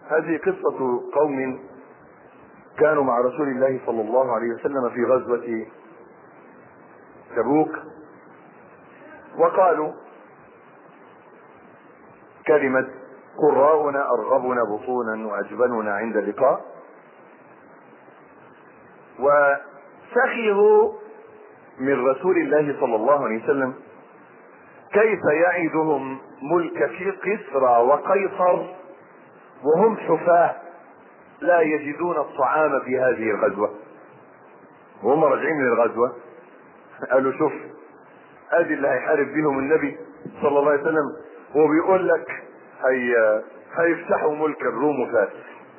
هذه قصة قوم كانوا مع رسول الله صلى الله عليه وسلم في غزوة تبوك وقالوا كلمة قراؤنا أرغبنا بطونا وأجبننا عند اللقاء وسخروا من رسول الله صلى الله عليه وسلم كيف يعدهم ملك في قسرى وقيصر وهم حفاة لا يجدون الطعام في هذه الغزوة وهم راجعين من الغزوة قالوا شوف ادي اللي هيحارب بيهم النبي صلى الله عليه وسلم وبيقول لك هي هيفتحوا ملك الروم وفارس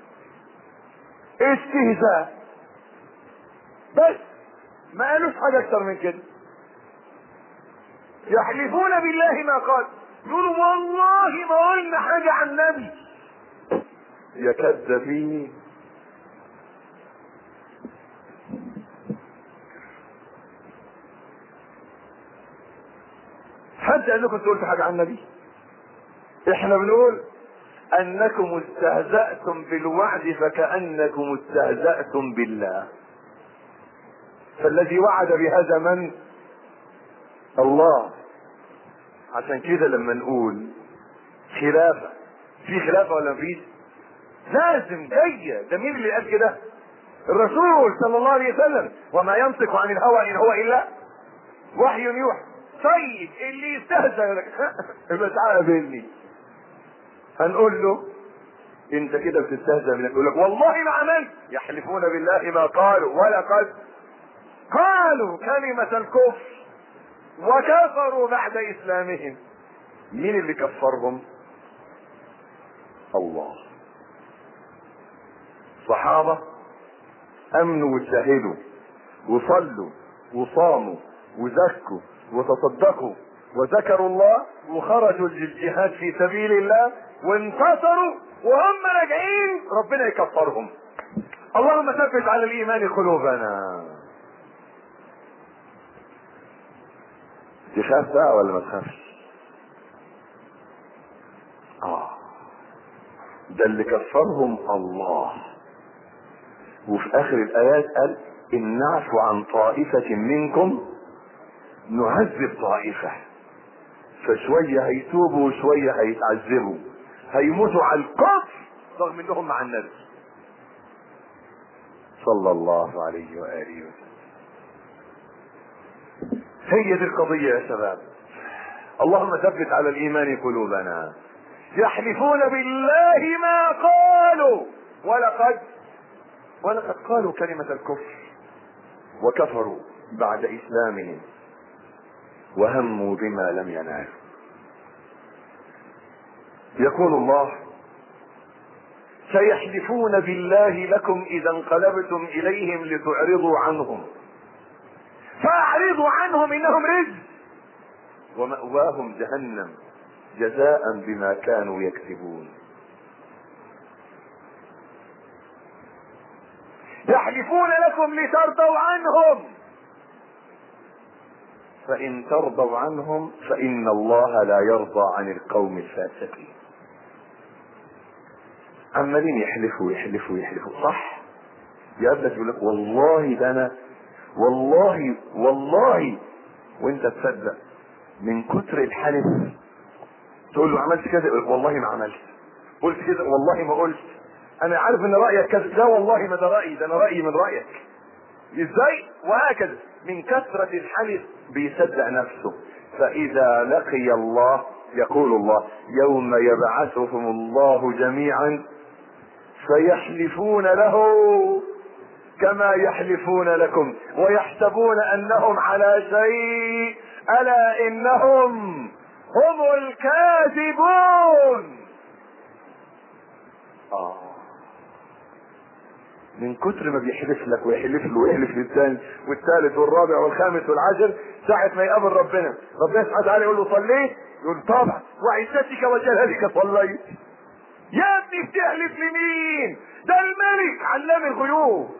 استهزاء بس ما قالوش حاجة اكتر من كده يحلفون بالله ما قال يقولوا والله ما قلنا حاجة عن النبي يا كذابين حد قال لكم تقولوا حاجة عن النبي احنا بنقول انكم استهزأتم بالوعد فكأنكم استهزأتم بالله فالذي وعد بهذا من الله عشان كده لما نقول خلافة في خلافة ولا مفيش لازم جاية ده مين اللي قال كده الرسول صلى الله عليه وسلم وما ينطق عن الهوى ان هو الا وحي يوحى طيب اللي يستهزأ يقول لك يبقى تعالى قابلني هنقول له انت كده بتستهزأ منك يقول لك والله ما عملت يحلفون بالله ما قالوا ولقد قالوا كلمة الكفر وكفروا بعد اسلامهم مين اللي كفرهم الله صحابة امنوا وشهدوا وصلوا وصاموا وزكوا وتصدقوا وذكروا الله وخرجوا للجهاد في سبيل الله وانتصروا وهم راجعين ربنا يكفرهم اللهم ثبت على الايمان قلوبنا تخاف بقى ولا ما تخافش اه ده اللي كفرهم الله وفي اخر الايات قال ان نعفو عن طائفة منكم نعذب طائفة فشوية هيتوبوا وشوية هيتعذبوا هيموتوا على الكفر رغم انهم مع النبي صلى الله عليه وآله وسلم هي دي القضية يا شباب اللهم ثبت على الإيمان قلوبنا يحلفون بالله ما قالوا ولقد ولقد قالوا كلمة الكفر وكفروا بعد إسلامهم وهموا بما لم ينالوا يقول الله سيحلفون بالله لكم اذا انقلبتم اليهم لتعرضوا عنهم فاعرضوا عنهم انهم رجل ومأواهم جهنم جزاء بما كانوا يكسبون يحلفون لكم لترضوا عنهم فإن ترضوا عنهم فإن الله لا يرضى عن القوم الفاسقين عمالين يحلفوا يحلفوا يحلفوا صح يقابلك يقول لك والله ده انا والله والله وانت تصدق من كتر الحلف تقول له عملت كذا يقول لك والله ما عملت قلت كذا والله ما قلت انا عارف ان رايك كذا لا والله ما ده رايي ده انا رايي من رايك ازاي وهكذا من كثرة الحلف بيصدق نفسه فاذا لقي الله يقول الله يوم يبعثهم الله جميعا فيحلفون له كما يحلفون لكم ويحسبون انهم على شيء الا انهم هم الكاذبون آه. من كتر ما بيحلف لك ويحلف له ويحلف للثاني والثالث والرابع والخامس والعاشر ساعة ما يقابل ربنا ربنا سبحانه وتعالى يقول له صليت يقول طبعا وعزتك وجلالك صليت يا ابني بتحلف لمين ده الملك علام الغيوب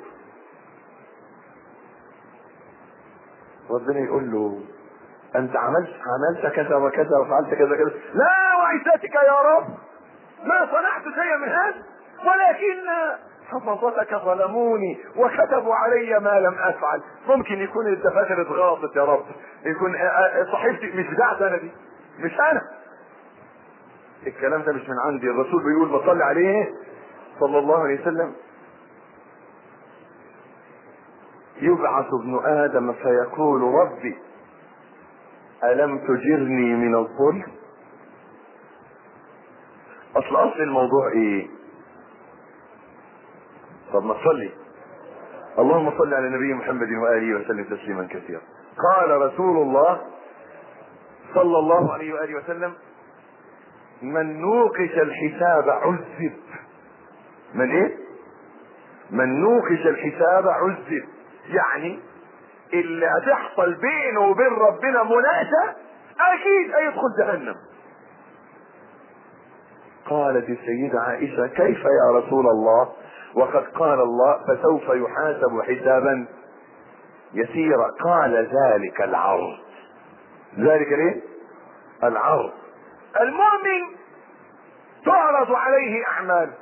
ربنا يقول له انت عملت عملت كذا وكذا وفعلت كذا كذا لا وعزتك يا رب ما صنعت شيئا من هذا ولكن حفظتك ظلموني وكتبوا علي ما لم افعل ممكن يكون الدفاتر اتغاصت يا رب يكون صحيفتي مش بتاعتي انا دي مش انا الكلام ده مش من عندي الرسول بيقول بصلي عليه صلى الله عليه وسلم يبعث ابن ادم فيقول ربي الم تجرني من الظلم اصل اصل الموضوع ايه طب ما تصلي اللهم صل على نبي محمد واله وسلم تسليما كثيرا قال رسول الله صلى الله عليه واله وسلم من نوقش الحساب عذب من ايه من نوقش الحساب عذب يعني اللي هتحصل بينه وبين ربنا مناقشه اكيد هيدخل جهنم قالت السيدة عائشة كيف يا رسول الله وقد قال الله فسوف يحاسب حسابا يسيرا قال ذلك العرض ذلك ليه العرض المؤمن تعرض عليه اعماله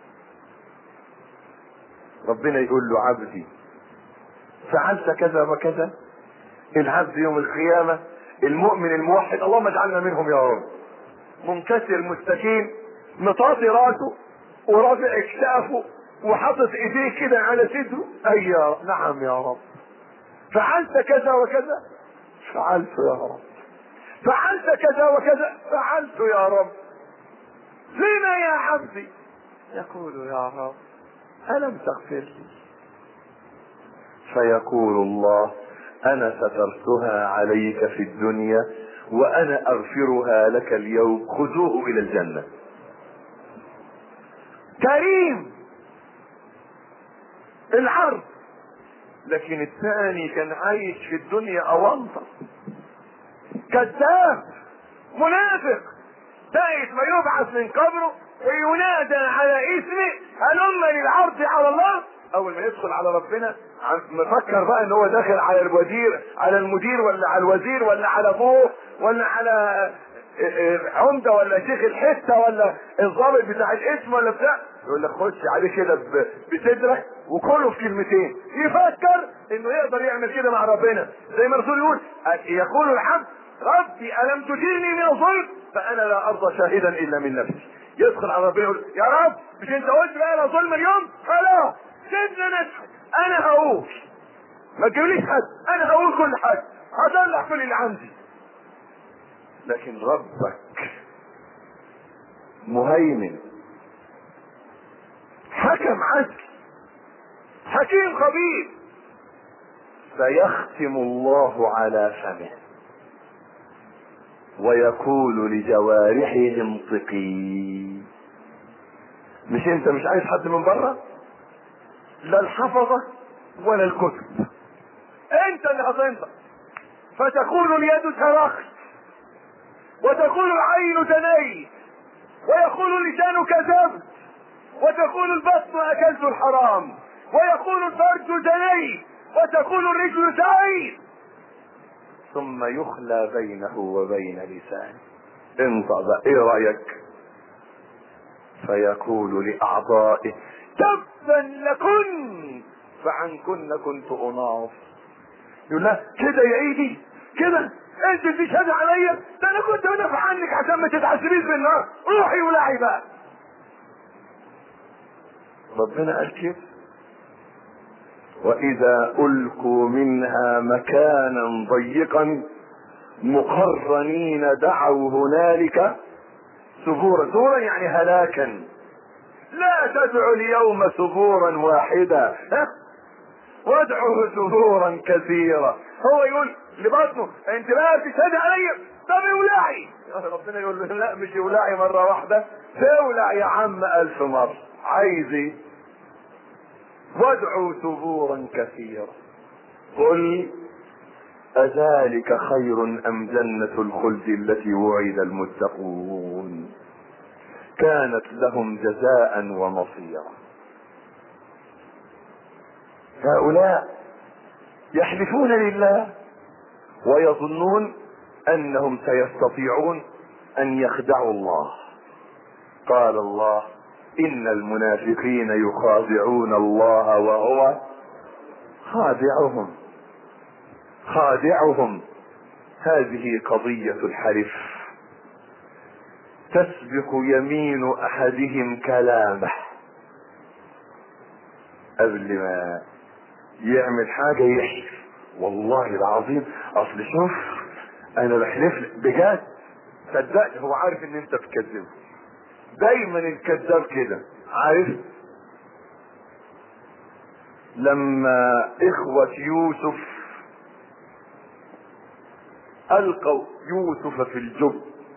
ربنا يقول له عبدي فعلت كذا وكذا العبد يوم القيامة المؤمن الموحد اللهم اجعلنا منهم يا رب منكسر مستكين مطاطي راسه ورافع اكتافه وحاطط ايديه كده على صدره اي يا رب. نعم يا رب فعلت كذا وكذا فعلت يا رب فعلت كذا وكذا فعلت يا رب لما يا عبدي يقول يا رب ألم تغفر لي فيقول الله أنا سترتها عليك في الدنيا وأنا أغفرها لك اليوم خذوه إلى الجنة كريم العرض لكن الثاني كان عايش في الدنيا أونطة كذاب منافق ساعة ما يبعث من قبره وينادى على اسمه هلم للعرض على الله اول ما يدخل على ربنا مفكر بقى ان هو داخل على الوزير على المدير ولا على الوزير ولا على ابوه ولا على عمده ولا شيخ الحته ولا الضابط بتاع الاسم ولا بتاع يقول لك خش عليه كده بصدرك وكله في كلمتين يفكر انه يقدر يعمل كده مع ربنا زي ما الرسول يقول يقول الحمد ربي الم تجيرني من الظلم فانا لا ارضى شاهدا الا من نفسي يدخل على ربنا يقول يا رب مش انت قلت بقى لا ظلم اليوم خلاص سيبنا نضحك انا هقول ما تجيبليش حد انا هقول كل حاجه هطلع كل اللي عندي لكن ربك مهيمن حكم عدل حكيم خبير فيختم الله على فمه ويقول لجوارحه انطقي مش انت مش عايز حد من بره لا الحفظة ولا الكتب انت اللي هتنطق فتقول اليد سرقت وتقول العين زنيت ويقول اللسان كذبت وتقول البطن اكلت الحرام ويقول الفرج زنيت وتقول الرجل سعيد ثم يخلى بينه وبين لسانه انطق بقى ايه رايك فيقول لاعضائه تبا لكن فعنكن كنت اناص يقول لها كده يا ايدي كده انت تشهد عليا ده انا كنت بدافع عنك عشان ما تتعذبيش بالنار روحي ولعي بقى ربنا قال كده واذا القوا منها مكانا ضيقا مقرنين دعوا هنالك ثبورا ثبورا يعني هلاكا لا تدعوا اليوم ثبورا واحدا وادعوا ثبورا كثيرا هو يقول لبطنه انت بقى بتشهد عليا طب اولعي ربنا يقول له لا مش اولعي مره واحده تولع يا عم الف مره عايز ايه وادعوا ثبورا كثيرا قل أذلك خير أم جنة الخلد التي وعد المتقون كانت لهم جزاء ومصيرا هؤلاء يحلفون لله ويظنون انهم سيستطيعون ان يخدعوا الله قال الله ان المنافقين يخادعون الله وهو خادعهم خادعهم هذه قضية الحلف تسبق يمين احدهم كلامه قبل ما يعمل حاجة يحلف والله العظيم اصل شوف انا بحلف لك بجد صدقني هو عارف ان انت بتكذبه دايما الكذاب كده عارف لما اخوة يوسف القوا يوسف في الجب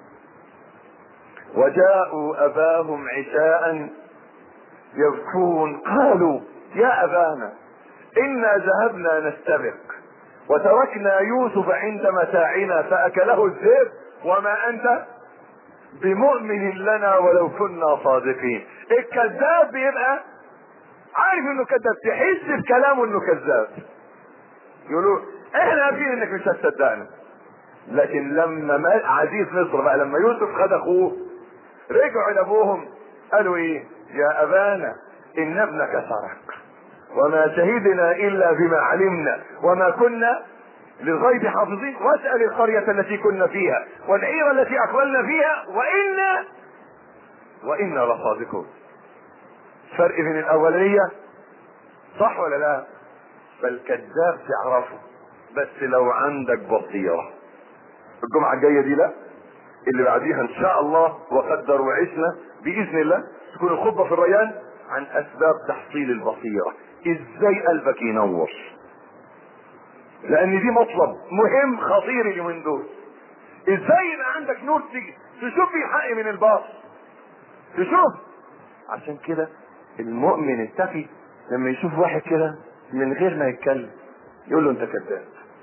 وجاءوا اباهم عشاء يبكون قالوا يا ابانا انا ذهبنا نستبق وتركنا يوسف عند متاعنا فاكله الذئب وما انت بمؤمن لنا ولو كنا صادقين الكذاب بيبقى عارف انه كذاب تحس بكلامه انه كذاب يقولوا احنا عارفين انك مش هتصدقنا لكن لما ما عزيز مصر بقى لما يوسف خد اخوه رجعوا لابوهم قالوا ايه يا ابانا ان ابنك سرق وما شهدنا الا بما علمنا وما كنا للغيب حافظين واسأل القرية التي كنا فيها والعير التي اقبلنا فيها وإنا وإنا لصادقون فرق بين الأولية صح ولا لا فالكذاب تعرفه بس لو عندك بصيرة الجمعة الجاية دي لا اللي بعديها ان شاء الله وقدر وعشنا بإذن الله تكون الخطبة في الريان عن أسباب تحصيل البصيرة ازاي قلبك ينور لان دي مطلب مهم خطير اليومين دول ازاي يبقى عندك نور تيجي تشوف الحق من الباطل تشوف عشان كده المؤمن التقي لما يشوف واحد كده من غير ما يتكلم يقول له انت كذاب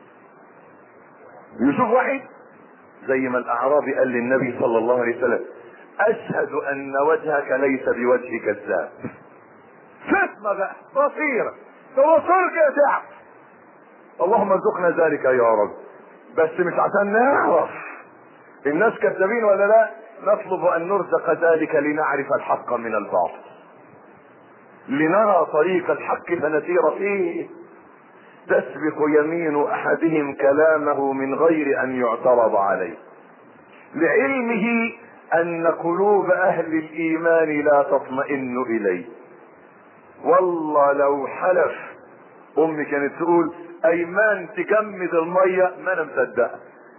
يشوف واحد زي ما الاعرابي قال للنبي صلى الله عليه وسلم اشهد ان وجهك ليس بوجه كذاب فتمة بقى بصيرة توصل كده تعب اللهم ارزقنا ذلك يا رب بس مش عشان نعرف الناس كذابين ولا لا نطلب ان نرزق ذلك لنعرف الحق من الباطل لنرى طريق الحق فنسير فيه تسبق يمين احدهم كلامه من غير ان يعترض عليه لعلمه ان قلوب اهل الايمان لا تطمئن اليه والله لو حلف امي كانت تقول ايمان تجمد المية ما انا مصدقها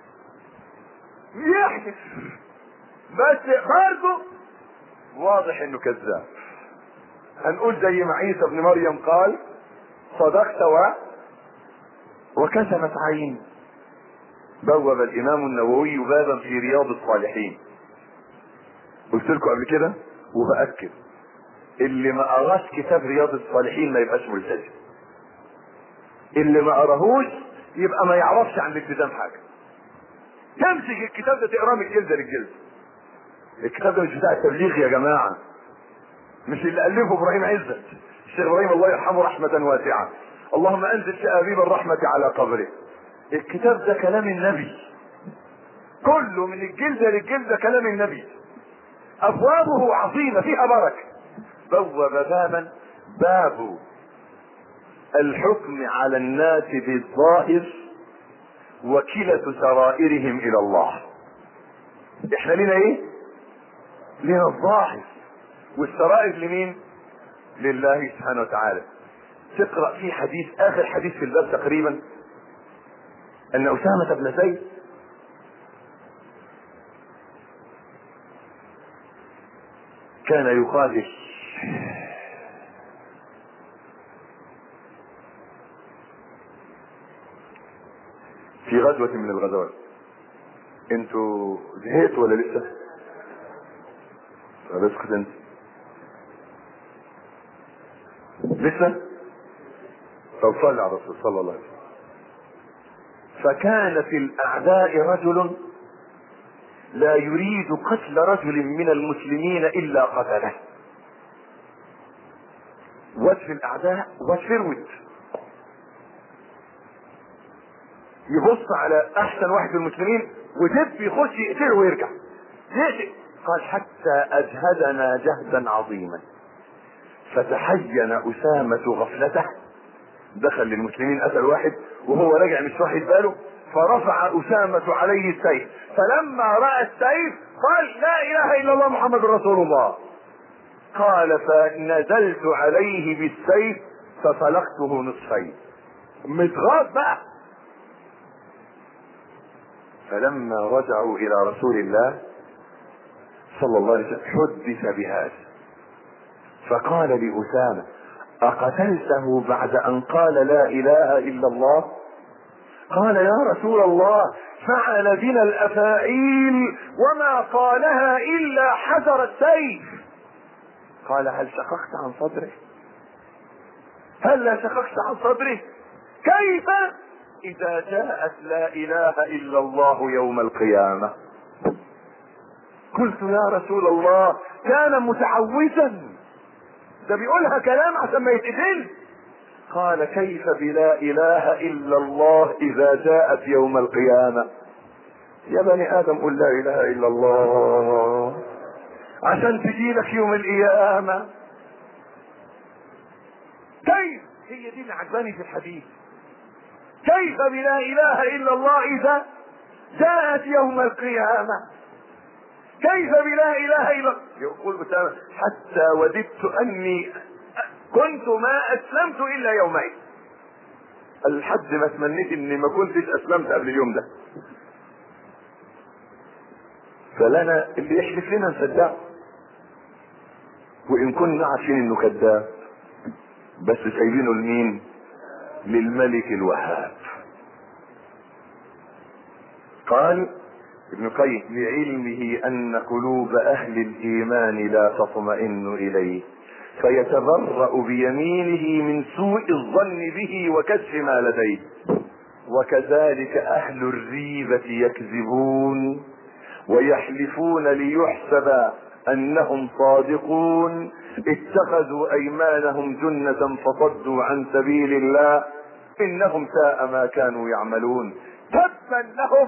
يحلف بس برضه واضح انه كذاب هنقول زي ما عيسى ابن مريم قال صدقت و وكسمت عين بوب الامام النووي بابا في رياض الصالحين قلت لكم قبل كده وبأكد اللي ما قراش كتاب رياض الصالحين ما يبقاش ملتزم اللي ما قراهوش يبقى ما يعرفش عن الالتزام حاجه تمسك الكتاب ده تقراه من جلده للجلد الكتاب ده مش بتاع التبليغ يا جماعه مش اللي الفه ابراهيم عزت الشيخ ابراهيم الله يرحمه رحمه واسعه اللهم انزل شآبيب الرحمه على قبره الكتاب ده كلام النبي كله من الجلده للجلده كلام النبي ابوابه عظيمه فيها بركه بوب بابا باب الحكم على الناس بالظاهر وكلة سرائرهم الى الله احنا لنا ايه لنا الظاهر والسرائر لمين لله سبحانه وتعالى تقرأ في حديث اخر حديث في الباب تقريبا ان اسامة بن زيد كان يخالف في غزوة من الغزوات انتوا زهقتوا ولا لسه؟ طب اسكت انت لسه؟ طب صلي على الرسول صلى الله عليه وسلم فكان في الاعداء رجل لا يريد قتل رجل من المسلمين الا قتله وجه الاعداء وفروت يبص على احسن واحد في المسلمين ودب يخش يقتله ويرجع يقتل قال حتى اجهدنا جهدا عظيما فتحين اسامة غفلته دخل للمسلمين قتل واحد وهو راجع مش واخد باله فرفع أسامة عليه السيف فلما رأى السيف قال لا إله إلا الله محمد رسول الله قال فنزلت عليه بالسيف ففلقته نصفين متغاظ بقى فلما رجعوا إلى رسول الله صلى الله عليه وسلم حدث بهذا فقال لأسامة أقتلته بعد أن قال لا إله إلا الله قال يا رسول الله فعل بنا الأفاعيل وما قالها إلا حجر السيف قال هل شققت عن صدره هل لا شققت عن صدره كيف إذا جاءت لا إله إلا الله يوم القيامة قلت يا رسول الله كان متعوزا ده بيقولها كلام عشان ما يتقتل قال كيف بلا اله الا الله اذا جاءت يوم القيامه يا بني ادم قل لا اله الا الله عشان تجيلك يوم القيامه كيف هي دي اللي عجباني في الحديث كيف بلا اله الا الله اذا جاءت يوم القيامه كيف بلا اله الا يقول بتاعنا حتى وددت اني كنت ما اسلمت الا يومين الحد ما تمنيت اني ما كنتش اسلمت قبل اليوم ده فلنا اللي يحلف لنا نصدقه وان كنا عارفين انه كذاب بس سايبينه لمين للملك الوهاب قال ابن القيم لعلمه ان قلوب اهل الايمان لا تطمئن اليه فيتبرأ بيمينه من سوء الظن به وكشف ما لديه وكذلك اهل الريبة يكذبون ويحلفون ليحسب انهم صادقون اتخذوا ايمانهم جنة فصدوا عن سبيل الله انهم ساء ما كانوا يعملون تبا لهم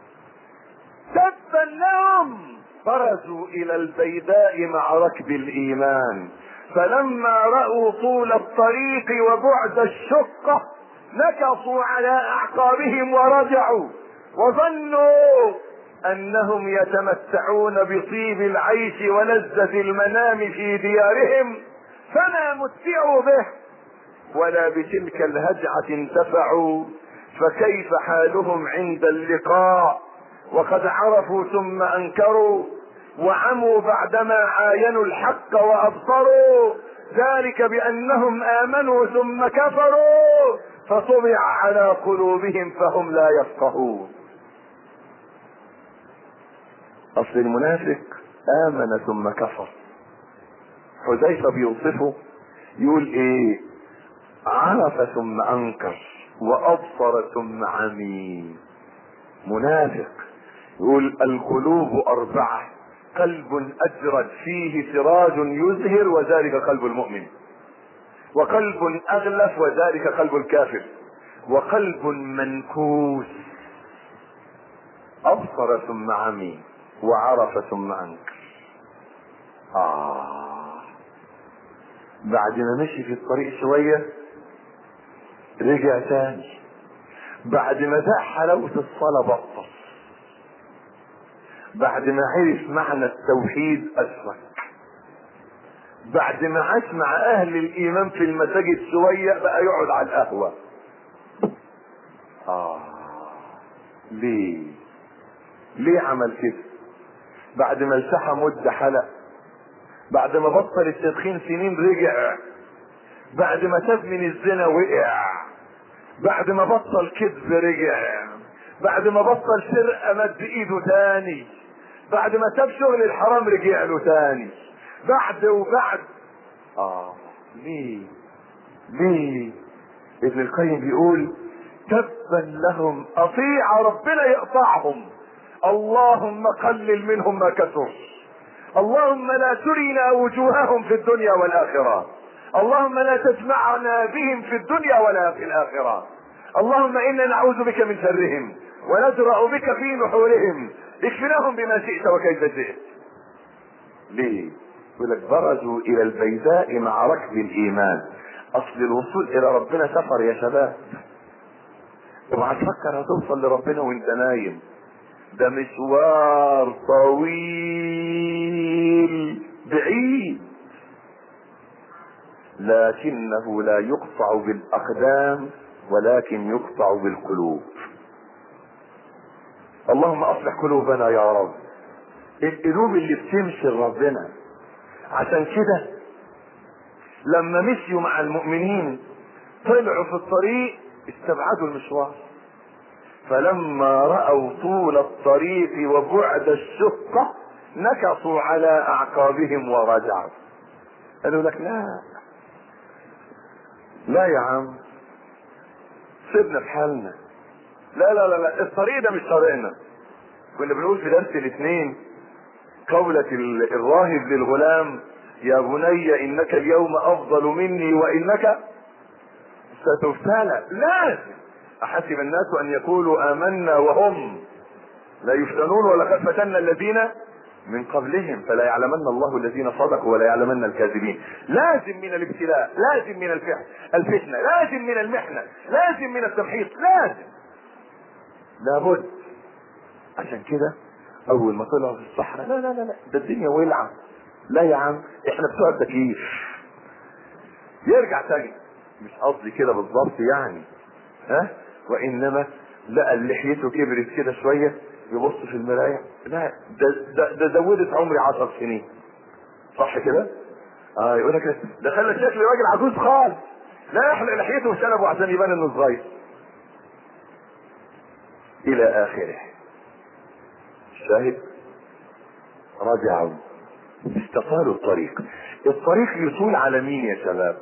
تبا لهم برزوا الى البيداء مع ركب الايمان فلما رأوا طول الطريق وبعد الشقة نكصوا على اعقابهم ورجعوا وظنوا انهم يتمتعون بطيب العيش ولذة المنام في ديارهم فما متعوا به ولا بتلك الهجعة انتفعوا فكيف حالهم عند اللقاء وقد عرفوا ثم انكروا وعموا بعدما عاينوا الحق وابصروا ذلك بانهم امنوا ثم كفروا فطبع على قلوبهم فهم لا يفقهون اصل المنافق امن ثم كفر حذيفه بيوصفه يقول ايه عرف ثم انكر وابصر ثم عمي منافق يقول القلوب اربعه قلب اجرد فيه سراج يزهر وذلك قلب المؤمن وقلب اغلف وذلك قلب الكافر وقلب منكوس ابصر ثم عمي وعرف ثم انكر آه بعد ما مشي في الطريق شوية رجع تاني بعد ما ذاق حلاوة الصلاة بطل بعد ما عرف معنى التوحيد أشرك بعد ما عاش مع أهل الإيمان في المساجد شوية بقى يقعد على القهوة آه ليه ليه عمل كده بعد ما التحى مدة حلق بعد ما بطل التدخين سنين رجع بعد ما تاب من الزنا وقع بعد ما بطل كذب رجع بعد ما بطل سرقة مد ايده تاني بعد ما ساب شغل الحرام رجع له تاني بعد وبعد اه ليه ليه ابن القيم بيقول تبا لهم اطيع ربنا يقطعهم اللهم قلل منهم ما كثر اللهم لا ترنا وجوههم في الدنيا والاخره اللهم لا تجمعنا بهم في الدنيا ولا في الاخره اللهم انا نعوذ بك من شرهم ونجرا بك في نحورهم اكفناهم بما شئت وكيف شئت ليه يقول لك برزوا الى البيداء مع ركب الايمان اصل الوصول الى ربنا سفر يا شباب اوعى تفكر هتوصل لربنا وانت نايم ده مشوار طويل بعيد لكنه لا يقطع بالاقدام ولكن يقطع بالقلوب اللهم اصلح قلوبنا يا رب القلوب اللي بتمشي لربنا عشان كده لما مشيوا مع المؤمنين طلعوا في الطريق استبعدوا المشوار فلما رأوا طول الطريق وبعد الشقة نكصوا على أعقابهم ورجعوا قالوا لك لا لا يا عم سيبنا في حالنا لا لا لا لا الطريق ده مش طريقنا كنا بنقول في درس الاثنين قولة الراهب للغلام يا بني انك اليوم افضل مني وانك ستبتلى لازم احسب الناس ان يقولوا امنا وهم لا يفتنون ولقد فتنا الذين من قبلهم فلا يعلمن الله الذين صدقوا ولا يعلمن الكاذبين لازم من الابتلاء لازم من الفحن الفتنة لازم من المحنة لازم من التمحيص لازم لابد عشان كده اول ما طلعوا في الصحراء لا لا لا لا ده الدنيا ولعة لا يا عم احنا بتوع التكييف يرجع تاني مش قصدي كده بالظبط يعني ها وانما لقى لحيته كبرت كده شويه يبص في المرايه لا ده ده, ده زودت عمري عشر سنين صح كده؟ اه يقول لك ده خلى شكل راجل عجوز خالص لا يحلق لحيته وشنبه عشان يبان انه صغير الى اخره شاهد رجعوا استطالوا الطريق الطريق يطول على مين يا شباب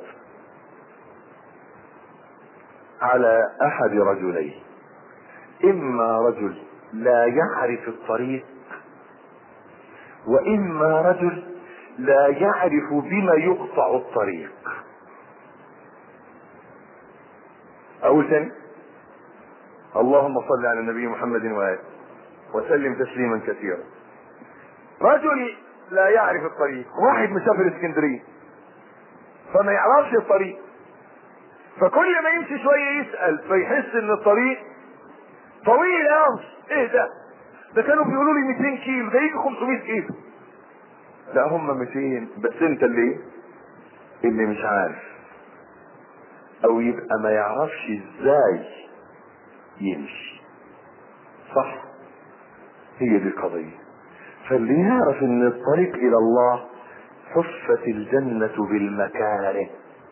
على احد رجلين اما رجل لا يعرف الطريق واما رجل لا يعرف بما يقطع الطريق اقول تاني اللهم صل على النبي محمد وآله وسلم تسليما كثيرا رجل لا يعرف الطريق واحد مسافر اسكندريه فما يعرفش الطريق فكل ما يمشي شويه يسال فيحس ان الطريق طويل قوي ايه ده ده كانوا بيقولوا لي 200 كيلو ده يجي 500 كيلو لا هم 200 بس انت اللي ايه اللي مش عارف او يبقى ما يعرفش ازاي يمشي صح هي دي القضية فاللي يعرف ان الطريق الى الله حفت الجنة بالمكاره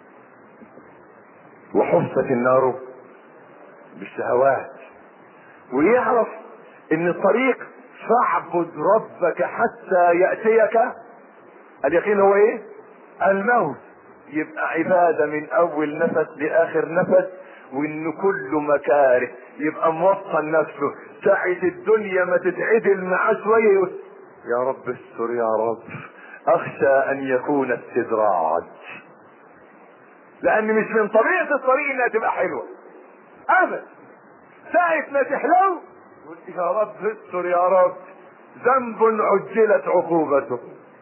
وحفت النار بالشهوات ويعرف ان الطريق فاعبد ربك حتى يأتيك اليقين هو ايه الموت يبقى عبادة من اول نفس لاخر نفس وان كله مكاره يبقى موطن نفسه ساعة الدنيا ما تتعدل معاه شوية يقول يا رب استر يا رب اخشى ان يكون استدراج لان مش من طبيعة الطريق انها تبقى حلوة ابدا ساعة ما تحلو يقول يا رب استر يا رب ذنب عجلت عقوبته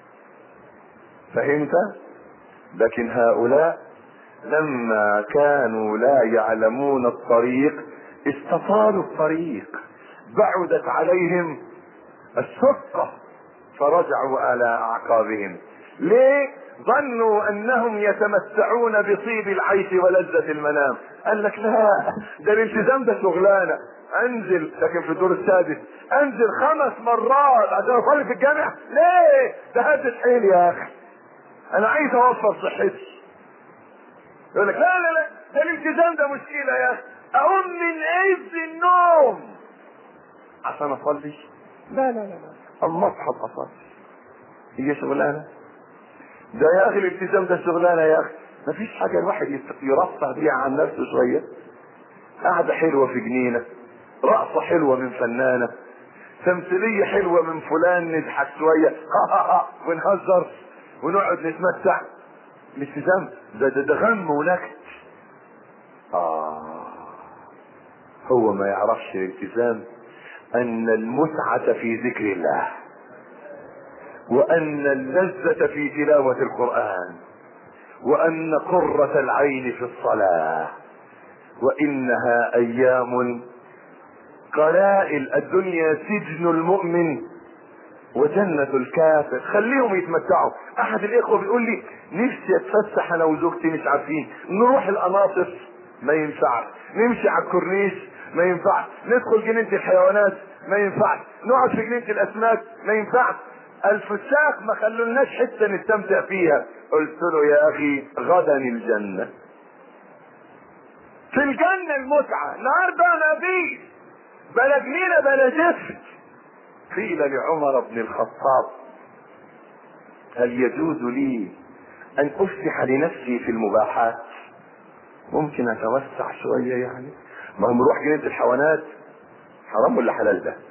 فهمت لكن هؤلاء لما كانوا لا يعلمون الطريق استطالوا الطريق بعدت عليهم الشقة فرجعوا على اعقابهم ليه ظنوا انهم يتمتعون بطيب العيش ولذة المنام قال لك لا ده الالتزام ده شغلانة انزل لكن في الدور السادس انزل خمس مرات عشان اصلي في الجامع ليه ده هدت حيلي يا اخي انا عايز اوفر صحتي يقول لك لا لا لا ده الالتزام ده مشكلة يا اخي اقوم من عز النوم عشان اصلي لا لا لا لا اما اصحى اصلي هي شغلانه ده يا اخي الالتزام ده شغلانه يا اخي مفيش حاجه الواحد يرفه بيها عن نفسه شويه قعده حلوه في جنينه رقصه حلوه من فنانه تمثيليه حلوه من فلان نضحك شويه ها ها ها ونهزر ونقعد نتمتع الالتزام ده ده, ده غم ونكد اه هو ما يعرفش الالتزام ان المتعة في ذكر الله وان اللذة في تلاوة القرآن وان قرة العين في الصلاة وانها ايام قلائل الدنيا سجن المؤمن وجنة الكافر خليهم يتمتعوا احد الاخوة بيقول لي نفسي اتفسح انا وزوجتي مش عارفين نروح القناطر ما ينفعش نمشي على الكورنيش ما ينفعش ندخل جنينة الحيوانات ما ينفعش نقعد في جنينة الاسماك ما ينفعش الفساق ما خلولناش حتة نستمتع فيها قلت له يا اخي غدا الجنة في الجنة المتعة النهارده ما فيش بلا جنينة بلا زفت قيل لعمر بن الخطاب هل يجوز لي ان افسح لنفسي في المباحات ممكن اتوسع شوية يعني ما هم نروح جنينة الحيوانات حرام ولا حلال ده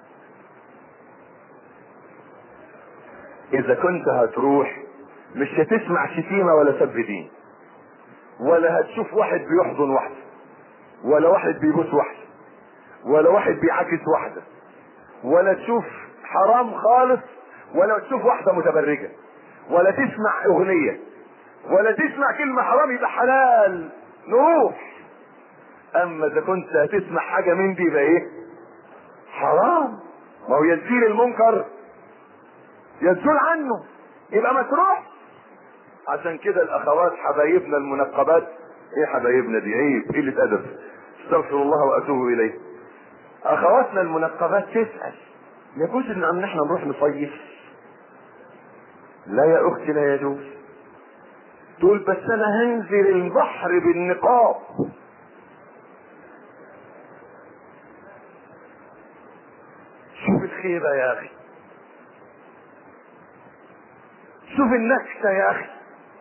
اذا كنت هتروح مش هتسمع شتيمة ولا سب دين ولا هتشوف واحد بيحضن واحدة ولا واحد بيبوس واحدة ولا واحد بيعاكس واحدة ولا تشوف حرام خالص ولا تشوف واحدة متبرجة ولا تسمع اغنية ولا تسمع كلمة حرام يبقى حلال نروح اما اذا كنت هتسمع حاجة من دي يبقى ايه حرام ما هو يزيل المنكر يزول عنه يبقى ما تروح عشان كده الاخوات حبايبنا المنقبات ايه حبايبنا دي عيب قلة ادب استغفر الله واتوب اليه اخواتنا المنقبات تسأل يجوز ان احنا نروح نصيف لا يا اختي لا يجوز تقول بس انا هنزل البحر بالنقاب شوف الخيبة يا اخي شوف النكسة يا اخي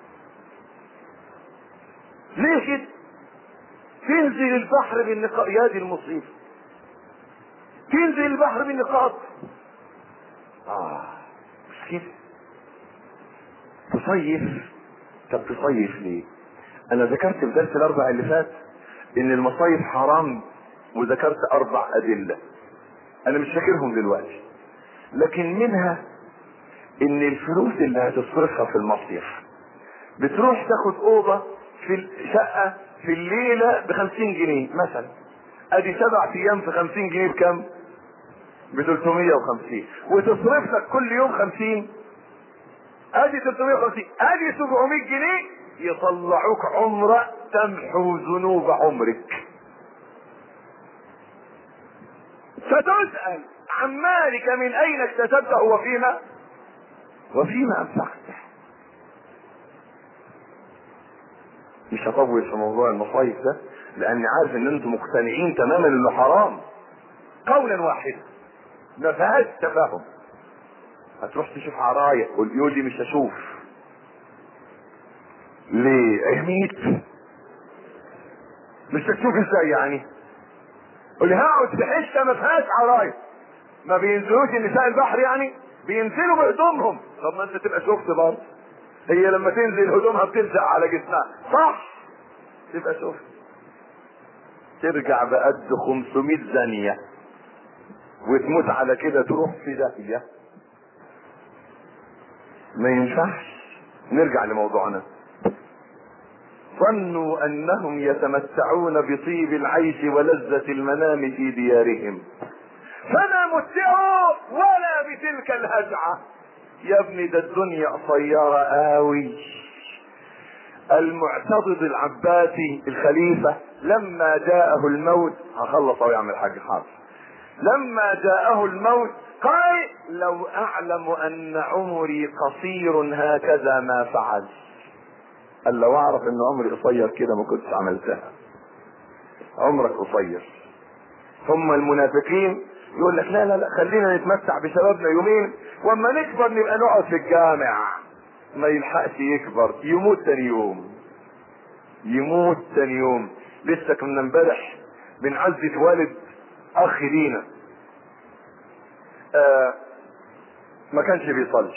ليه كده تنزل البحر بالنقاب يا دي المصيبة تنزل البحر بالنقاب اه مش كده تصيف طب تصيف ليه انا ذكرت في درس الاربع اللي فات ان المصايف حرام وذكرت اربع ادله انا مش فاكرهم دلوقتي لكن منها ان الفلوس اللي هتصرفها في المصيف بتروح تاخد اوضه في الشقه في الليله ب 50 جنيه مثلا ادي سبع ايام في 50 جنيه بكم؟ ب 350 وتصرف لك كل يوم 50 ادي 350 ادي 700 جنيه يطلعوك عمره تمحو ذنوب عمرك ستسأل عن مالك من اين اكتسبته وفيما وفيما انفقته مش هطول في موضوع المصايف ده لاني عارف ان انتم مقتنعين تماما انه حرام قولا واحدا ما فيهاش تفاهم هتروح تشوف عرايا يقول لي مش هشوف ليه عميت مش هتشوف ازاي يعني قول لي هقعد في حته ما فيهاش عرايا ما بينزلوش النساء البحر يعني بينزلوا بهدومهم طب ما انت تبقى شفت برضه هي لما تنزل هدومها بتلزق على جسمها صح تبقى شفت ترجع بقد 500 زانية وتموت على كده تروح في داهية ما ينفعش نرجع لموضوعنا ظنوا انهم يتمتعون بطيب العيش ولذة المنام في ديارهم فما متعوا ولا بتلك الهجعة يا ابني ده الدنيا قصيرة قوي المعتضد العباسي الخليفة لما جاءه الموت هخلص او يعمل حاجة حاضر لما جاءه الموت قال لو اعلم ان عمري قصير هكذا ما فعل قال لو اعرف ان عمري قصير كده ما كنتش عملتها عمرك قصير هم المنافقين يقول لك لا لا لا خلينا نتمتع بشبابنا يومين واما نكبر نبقى نقعد في الجامع ما يلحقش يكبر يموت تاني يوم يموت تاني يوم لسه كنا امبارح بنعزي والد اخ لينا آه ما كانش بيصلي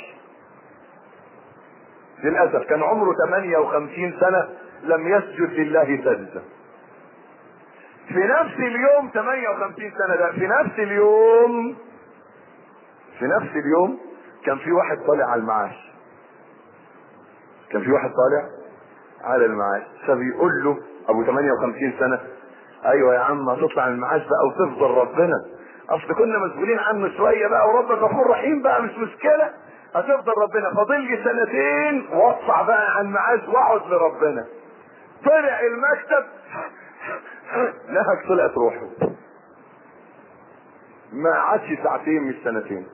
للاسف كان عمره 58 سنه لم يسجد لله سجده في نفس اليوم 58 سنه ده في نفس اليوم في نفس اليوم كان في واحد طالع على المعاش كان في واحد طالع على المعاش فبيقول له ابو 58 سنه ايوه يا عم هتطلع من المعاش بقى وتفضل ربنا اصل كنا مسؤولين عنه شويه بقى وربك غفور رحيم بقى مش مشكله هتفضل ربنا فاضل لي سنتين واطلع بقى على المعاش واقعد لربنا طلع المكتب نهك طلعت روحه ما عادش ساعتين مش سنتين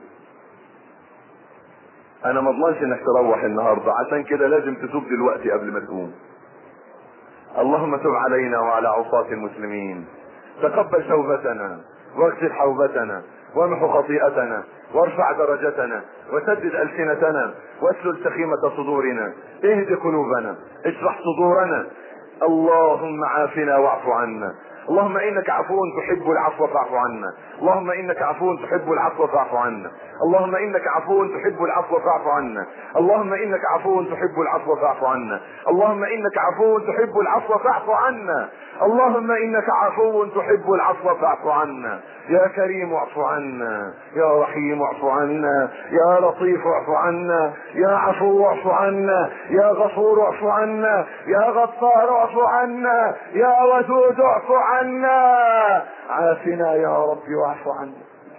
انا ما اضمنش انك تروح النهارده عشان كده لازم تتوب دلوقتي قبل ما تقوم اللهم تب علينا وعلى عصاة المسلمين تقبل توبتنا واغسل حوبتنا وامحو خطيئتنا وارفع درجتنا وسدد السنتنا واسلل سخيمة صدورنا اهد قلوبنا اشرح صدورنا اللهم عافنا واعف عنا اللهم انك عفو تحب العفو فاعف عنا اللهم انك عفو تحب العفو فاعف عنا اللهم انك عفو تحب العفو فاعف عنا اللهم انك عفو تحب العفو فاعف عنا اللهم انك عفو تحب العفو فاعف عنا اللهم انك عفو تحب العفو فاعف عنا يا كريم اعف عنا يا رحيم اعف عنا يا لطيف اعف عنا يا عفو اعف عنا يا غفور اعف عنا يا غفار اعف عنا يا ودود اعف عنا عافنا يا رب واعف عنا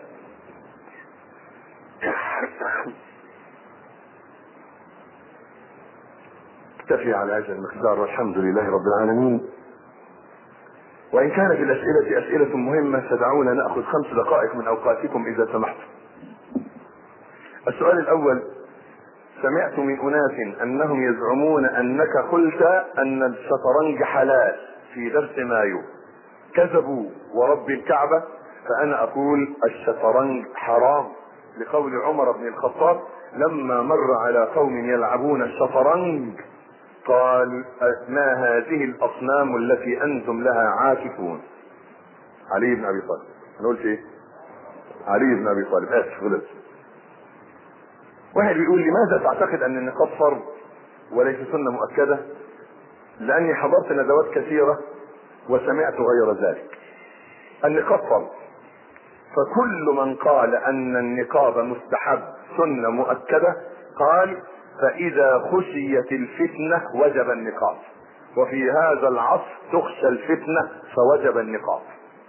اكتفي على هذا المقدار والحمد لله رب العالمين وإن كانت الأسئلة أسئلة مهمة فدعونا نأخذ خمس دقائق من أوقاتكم إذا سمحتم. السؤال الأول سمعت من أناس أنهم يزعمون أنك قلت أن الشطرنج حلال في درس مايو كذبوا ورب الكعبة فأنا أقول الشطرنج حرام لقول عمر بن الخطاب لما مر على قوم يلعبون الشطرنج قال ما هذه الاصنام التي انتم لها عاكفون علي بن ابي طالب انا قلت ايه علي بن ابي طالب اسف غلط واحد بيقول لماذا تعتقد ان النقاب فرض وليس سنه مؤكده لاني حضرت ندوات كثيره وسمعت غير ذلك النقاب فرض فكل من قال ان النقاب مستحب سنه مؤكده قال فإذا خشيت الفتنة وجب النقاب وفي هذا العصر تخشى الفتنة فوجب النقاب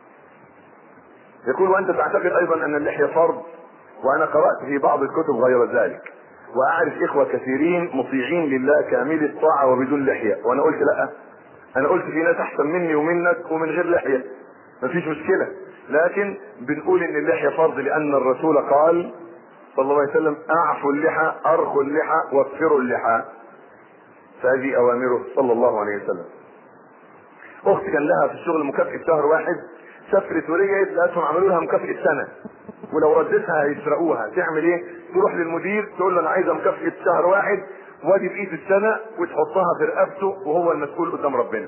يقول وأنت تعتقد أيضا أن اللحية فرض وأنا قرأت في بعض الكتب غير ذلك وأعرف إخوة كثيرين مطيعين لله كامل الطاعة وبدون لحية وأنا قلت لا أنا قلت في ناس أحسن مني ومنك ومن غير لحية مفيش مشكلة لكن بنقول إن اللحية فرض لأن الرسول قال صلى الله عليه وسلم اعفوا اللحى ارخوا اللحى وفروا اللحى فهذه اوامره صلى الله عليه وسلم اختي كان لها في الشغل مكافأة شهر واحد سافرت ورجعت لقيتهم عملوا لها مكافأة سنة ولو ردتها هيسرقوها تعمل ايه؟ تروح للمدير تقول له انا عايزه مكافأة شهر واحد وادي بقية السنة وتحطها في رقبته وهو المسؤول قدام ربنا.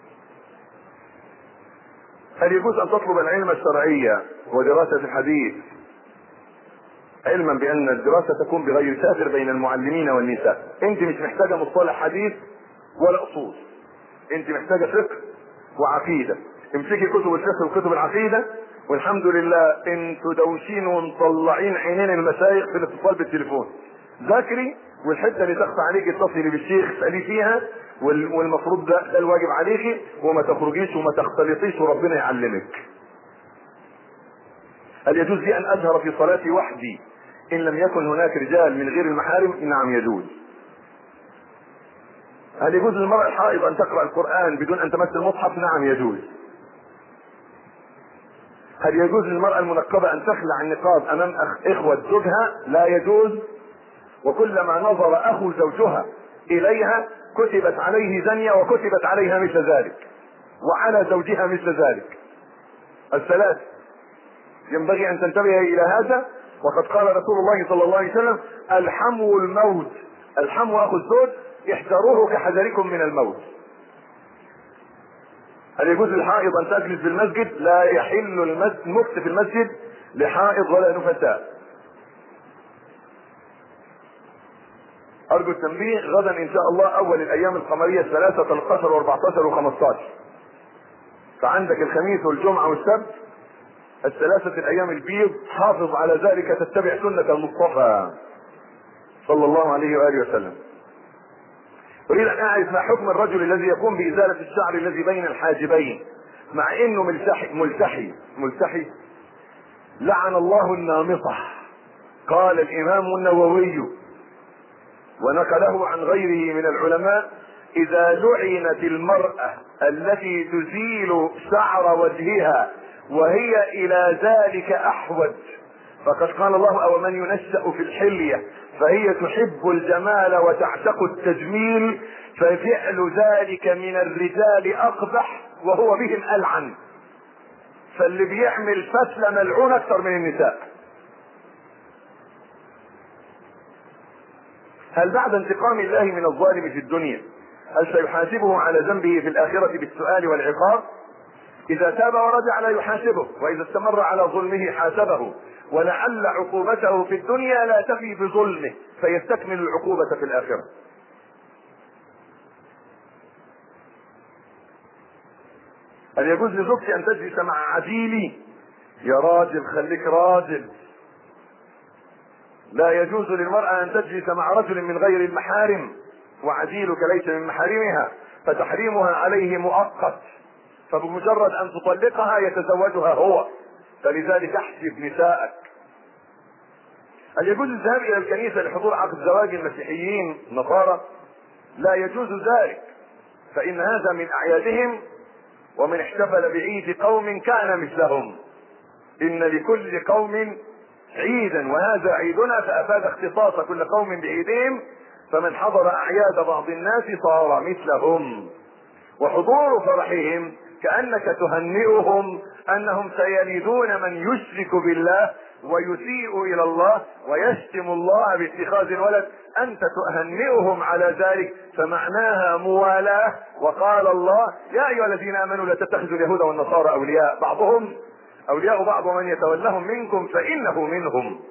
هل يجوز ان تطلب العلم الشرعية ودراسة الحديث علما بان الدراسة تكون بغير سافر بين المعلمين والنساء انت مش محتاجة مصطلح حديث ولا اصول انت محتاجة فقه وعقيدة امسكي كتب الفقه وكتب العقيدة والحمد لله انتوا دوشين ومطلعين عينين المشايخ في الاتصال بالتليفون ذاكري والحته اللي تخفى عليك اتصلي بالشيخ اسالي فيها والمفروض ده, ده الواجب عليكي وما تخرجيش وما تختلطيش وربنا يعلمك هل يجوز لي ان اجهر في صلاتي وحدي ان لم يكن هناك رجال من غير المحارم نعم يجوز هل يجوز للمرأة الحائض ان تقرأ القرآن بدون ان تمس المصحف نعم يجوز هل يجوز للمرأة المنقبة ان تخلع النقاب امام أخ اخوة زوجها لا يجوز وكلما نظر اخو زوجها اليها كتبت عليه زنية وكتبت عليها مثل ذلك وعلى زوجها مثل ذلك الثلاث ينبغي ان تنتبه الى هذا وقد قال رسول الله صلى الله عليه وسلم الحمو الموت الحمو اخو الزوج احذروه كحذركم من الموت هل يجوز للحائض ان تجلس في المسجد لا يحل المكت في المسجد لحائض ولا نفساء ارجو التنبيه غدا ان شاء الله اول الايام القمريه الثلاثه 13 و14 و15 فعندك الخميس والجمعه والسبت الثلاثة الأيام البيض حافظ على ذلك تتبع سنة المصطفى صلى الله عليه واله وسلم اريد ان اعرف ما حكم الرجل الذي يقوم بازاله الشعر الذي بين الحاجبين مع انه ملتحي ملتحي ملتحي لعن الله النامصه قال الامام النووي ونقله عن غيره من العلماء اذا لعنت المراه التي تزيل شعر وجهها وهي الى ذلك احوج فقد قال الله او من ينشا في الحليه فهي تحب الجمال وتعشق التجميل ففعل ذلك من الرجال اقبح وهو بهم العن فاللي بيعمل فتله ملعون اكثر من النساء هل بعد انتقام الله من الظالم في الدنيا هل سيحاسبه على ذنبه في الآخرة بالسؤال والعقاب إذا تاب ورجع لا يحاسبه وإذا استمر على ظلمه حاسبه ولعل عقوبته في الدنيا لا تفي بظلمه فيستكمل العقوبة في الآخرة هل يجوز لزوجتي أن تجلس مع عديلي يا راجل خليك راجل لا يجوز للمرأة أن تجلس مع رجل من غير المحارم وعديلك ليس من محارمها فتحريمها عليه مؤقت فبمجرد أن تطلقها يتزوجها هو فلذلك احسب نساءك هل يجوز الذهاب إلى الكنيسة لحضور عقد زواج المسيحيين نصارى لا يجوز ذلك فإن هذا من أعيادهم ومن احتفل بعيد قوم كان مثلهم إن لكل قوم عيدا وهذا عيدنا فافاد اختصاص كل قوم بعيدهم فمن حضر اعياد بعض الناس صار مثلهم وحضور فرحهم كانك تهنئهم انهم سيلدون من يشرك بالله ويسيء الى الله ويشتم الله باتخاذ الولد انت تهنئهم على ذلك فمعناها موالاه وقال الله يا ايها الذين امنوا لا تتخذوا اليهود والنصارى اولياء بعضهم اولياء بعض ومن يتولهم منكم فانه منهم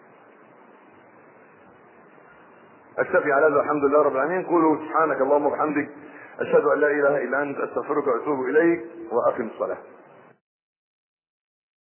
اكتفي على هذا الحمد لله رب العالمين قولوا سبحانك اللهم وبحمدك اشهد ان لا اله الا انت استغفرك واتوب اليك واقم الصلاه